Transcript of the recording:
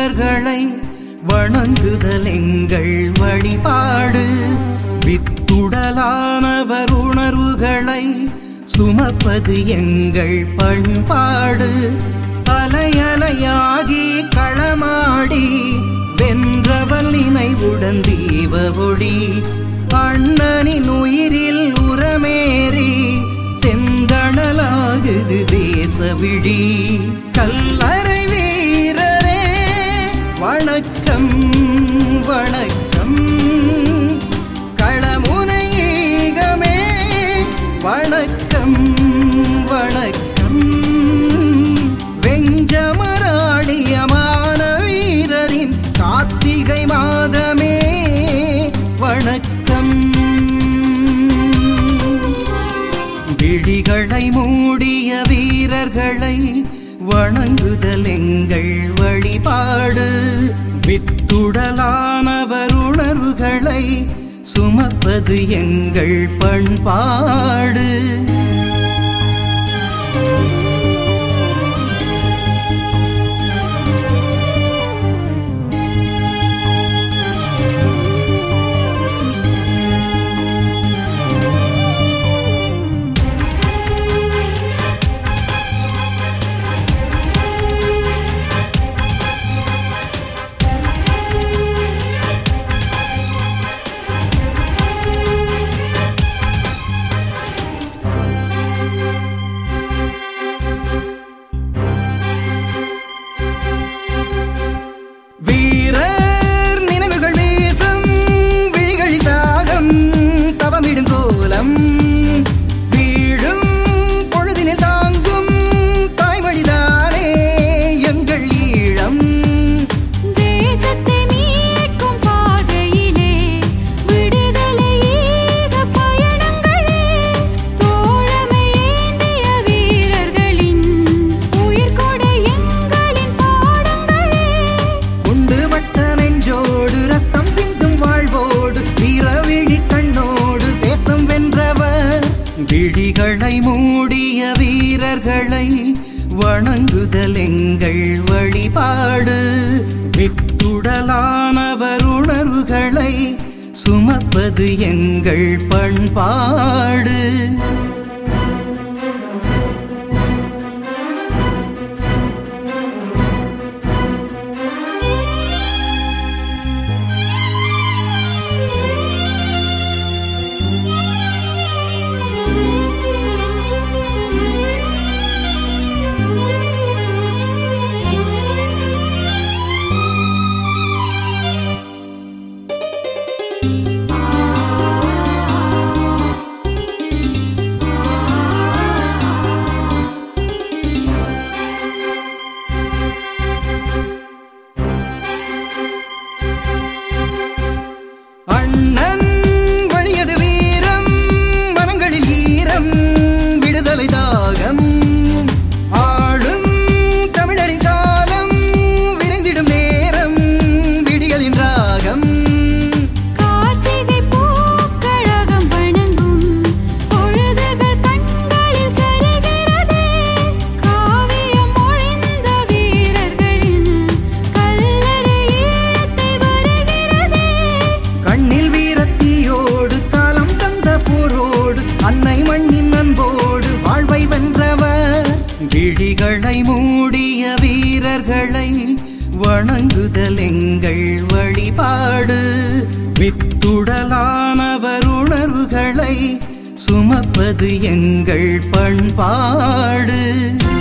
வீரர்களை வணங்குதல் எங்கள் வழிபாடு வித்துடலானவர் உணர்வுகளை சுமப்பது எங்கள் பண்பாடு அலையலையாகி களமாடி வென்றவள் நினைவுடன் தீப ஒளி அண்ணனின் உயிரில் உரமேறி செந்தணலாகுது தேச விழி கல்லறை வீரரே வணக்கம் வணக்கம் களமுனை ஈகமே வணக்கம் வணக்கம் வெஞ்சமராடியமான வீரரின் கார்த்திகை மாதமே வணக்கம் விழிகளை மூடிய வீரர்களை வணங்குதல் எங்கள் வழிபாடு வித்துடலானவர் உணர்வுகளை சுமப்பது எங்கள் பண்பாடு வீரர் நினைவுகள் வீசும் விழிகளில் தாகம் தவமிடும் கோலம் வீழும் பொழுதினில் தாங்கும் தாய்மொழிதானே எங்கள் ஈழம் தேசத்தை மீட்கும் பாதையிலே விடுதலை ஈக பயணங்களே தோழமை ஏந்திய வீரர்களின் உயிர்கொடை எங்களின் பாடங்களே குண்டு வட்ட நெஞ்சோடு ரத்தம் சிந்தும் வாழ்வோடு வீரவிழி கண்ணோடு தேசம் வென்றவர் விழிகளை மூடிய வீரர்களை வணங்குதல் எங்கள் வழிபாடு வித்துடலானவர் உணர்வுகளை சுமப்பது எங்கள் பண்பாடு அண்ணன் வழியது வீரம் மனங்களில் ஈரம் விடுதலை தாகம் ஆளும் தமிழரின் காலம் விரைந்திடும் நேரம் விடியலின் ராகம் கார்த்திகை பூக்கழகம் வணங்கும் பொழுதுகள் கண்களில் கருகிறதே காவியம் ஒழிந்த வீரர்களின் கல்லறை ஈழத்தை வருகிறதே கண்ணில் வீரத்தியோடு காலம் தந்த போரோடு அன்னை மண்ணின் அன்போடு வாழ்வை வென்றவர் விழிகளை மூடிய வீரர்களை வணங்குதல் எங்கள் வழிபாடு வித்துடலானவர் உணர்வுகளை சுமப்பது எங்கள் பண்பாடு